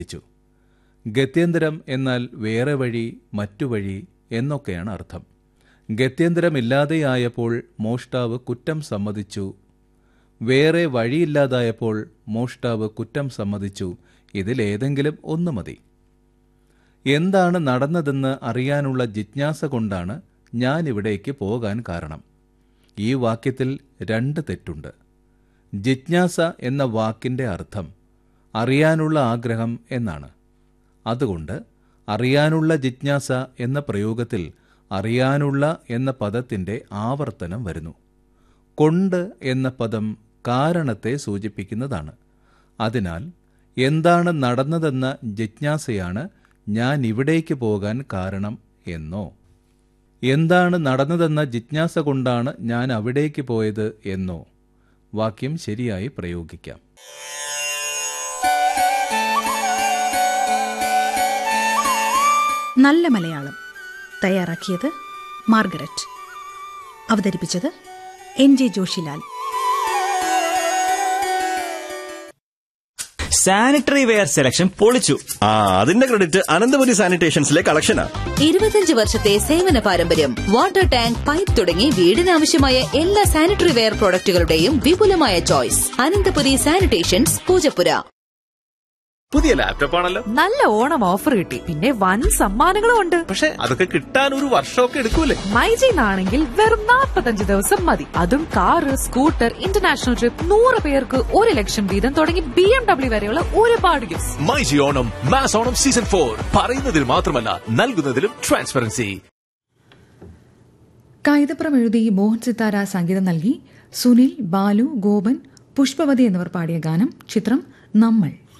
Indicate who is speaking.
Speaker 1: ച്ചു ഗത്യന്തരം എന്നാൽ വേറെ വഴി മറ്റു വഴി എന്നൊക്കെയാണ് അർത്ഥം ഗത്യന്തരമില്ലാതെയായപ്പോൾ മോഷ്ടാവ് കുറ്റം സമ്മതിച്ചു വേറെ വഴിയില്ലാതായപ്പോൾ മോഷ്ടാവ് കുറ്റം സമ്മതിച്ചു ഇതിലേതെങ്കിലും ഒന്ന് മതി എന്താണ് നടന്നതെന്ന് അറിയാനുള്ള ജിജ്ഞാസ കൊണ്ടാണ് ഞാൻ ഇവിടേക്ക് പോകാൻ കാരണം ഈ വാക്യത്തിൽ രണ്ട് തെറ്റുണ്ട് ജിജ്ഞാസ എന്ന വാക്കിന്റെ അർത്ഥം അറിയാനുള്ള ആഗ്രഹം എന്നാണ് അതുകൊണ്ട് അറിയാനുള്ള ജിജ്ഞാസ എന്ന പ്രയോഗത്തിൽ അറിയാനുള്ള എന്ന പദത്തിന്റെ ആവർത്തനം വരുന്നു കൊണ്ട് എന്ന പദം കാരണത്തെ സൂചിപ്പിക്കുന്നതാണ് അതിനാൽ എന്താണ് നടന്നതെന്ന ജിജ്ഞാസയാണ് ഞാൻ ഇവിടേക്ക് പോകാൻ കാരണം എന്നോ എന്താണ് നടന്നതെന്ന ജിജ്ഞാസ കൊണ്ടാണ് ഞാൻ അവിടേക്ക് പോയത് എന്നോ വാക്യം ശരിയായി പ്രയോഗിക്കാം
Speaker 2: നല്ല മലയാളം തയ്യാറാക്കിയത് മാർഗരറ്റ് അവതരിപ്പിച്ചത് N J Joshilal
Speaker 3: sanitary ware selection പൊളിച്ചു
Speaker 4: ആ അതിന്റെ ക്രെഡിറ്റ് അനന്തപുരി സാനിറ്റേഷൻസിലെ കളക്ഷനാ
Speaker 5: ഇരുപത്തിയഞ്ച് വർഷത്തെ സേവന പാരമ്പര്യം വാട്ടർ ടാങ്ക് പൈപ്പ് തുടങ്ങി വീടിനാവശ്യമായ എല്ലാ സാനിറ്ററി വെയർ പ്രോഡക്റ്റുകളുടെയും വിപുലമായ ചോയ്സ് അനന്തപുരി സാനിറ്റേഷൻസ് പൂജപ്പുര
Speaker 6: പുതിയ ലാപ്ടോപ്പ് ആണല്ലോ
Speaker 7: നല്ല ഓണം ഓഫർ കിട്ടി പിന്നെ വൻ സമ്മാനങ്ങളും ഉണ്ട്
Speaker 6: പക്ഷെ അതൊക്കെ കിട്ടാൻ ഒരു വർഷമൊക്കെ എടുക്കൂലേ
Speaker 7: മൈജിന്നാണെങ്കിൽ വെറും 45 ദിവസം മതി അതും കാറ് സ്കൂട്ടർ ഇന്റർനാഷണൽ ട്രിപ്പ് നൂറ് പേർക്ക് ഒരു ലക്ഷം വീതം തുടങ്ങി ബി എം ഡബ്ല്യു വരെയുള്ള ഒരുപാട് gift
Speaker 6: myG Onam mass Onam season for പറയുന്നതിൽ മാത്രമല്ല നൽകുന്നതിലും ട്രാൻസ്പെറൻസി
Speaker 8: കൈതപ്രം എഴുതി മോഹൻ സിത്താര സംഗീതം നൽകി സുനിൽ ബാലു ഗോപൻ പുഷ്പവതി എന്നിവർ പാടിയ ഗാനം ചിത്രം നമ്മൾ